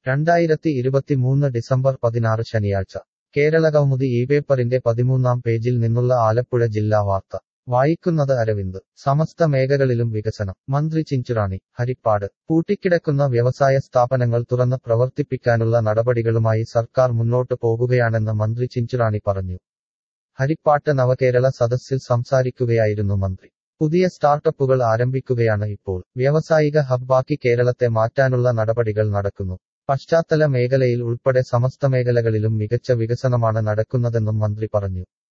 രണ്ടായിരത്തി ഇരുപത്തിമൂന്ന് ഡിസംബർ പതിനാറ് ശനിയാഴ്ച കേരളകൗമുദി ഈ പേപ്പറിന്റെ പതിമൂന്നാം പേജിൽ നിന്നുള്ള ആലപ്പുഴ ജില്ലാ വാർത്ത വായിക്കുന്നത് അരവിന്ദ് സമസ്ത മേഖലകളിലും വികസനം മന്ത്രി ചിഞ്ചുറാണി ഹരിപ്പാട് പൂട്ടിക്കിടക്കുന്ന വ്യവസായ സ്ഥാപനങ്ങൾ തുറന്ന് പ്രവർത്തിപ്പിക്കാനുള്ള നടപടികളുമായി സർക്കാർ മുന്നോട്ടു പോകുകയാണെന്ന് മന്ത്രി ചിഞ്ചുറാണി പറഞ്ഞു ഹരിപ്പാട്ട് നവകേരള സദസ്സിൽ സംസാരിക്കുകയായിരുന്നു മന്ത്രി പുതിയ സ്റ്റാർട്ടപ്പുകൾ ആരംഭിക്കുകയാണ് ഇപ്പോൾ വ്യാവസായിക ഹബ്ബാക്കി കേരളത്തെ മാറ്റാനുള്ള നടപടികൾ നടക്കുന്നു പശ്ചാത്തല മേഖലയിൽ ഉൾപ്പെടെ സമസ്ത മേഖലകളിലും മികച്ച വികസനമാണ് നടക്കുന്നതെന്നും മന്ത്രി പറഞ്ഞു